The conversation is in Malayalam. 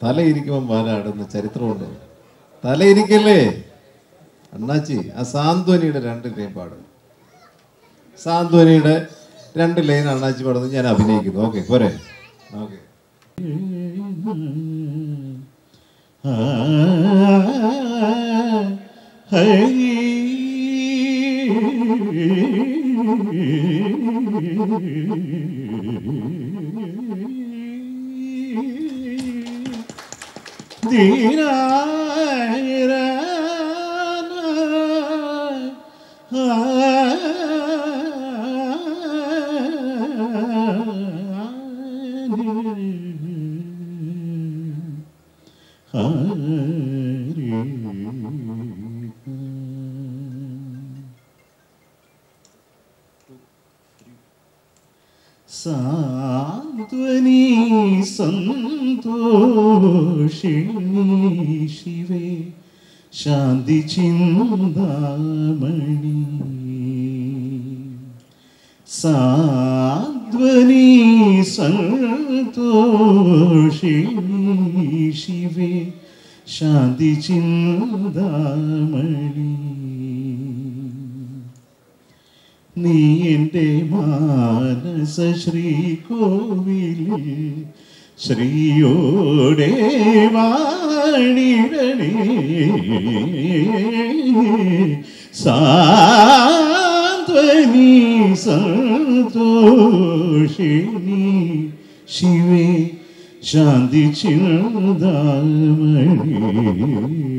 തലയിരിക്കുമ്പോൾ മാലാടുന്ന ചരിത്രമുണ്ട് തലയിരിക്കല്ലേ അണ്ണാച്ചി ആ സാന്ത്വനിയുടെ രണ്ട് ലൈൻ പാടും സാന്ത്വനിയുടെ രണ്ട് ലൈൻ അണ്ണാച്ചി പാടുന്നത് ഞാൻ അഭിനയിക്കുന്നു ഓക്കെ പോരെ ഓക്കെ സാന്ത്വനി സന്തോഷിണി ശിവേ ശാന്തി ചിന്താമണി സാന്ത്വനി സന്തോഷിണി ശിവേ ശാന്തി ചിന്താമണി നീ എൻ്റെ മാനസ ശ്രീകോവിലിൽ ശ്രീയോടെ വാണിടണേ സാന്ത്വനി സന്തോഷിണി ശിവേ ശാന്തി ചിന്താമണി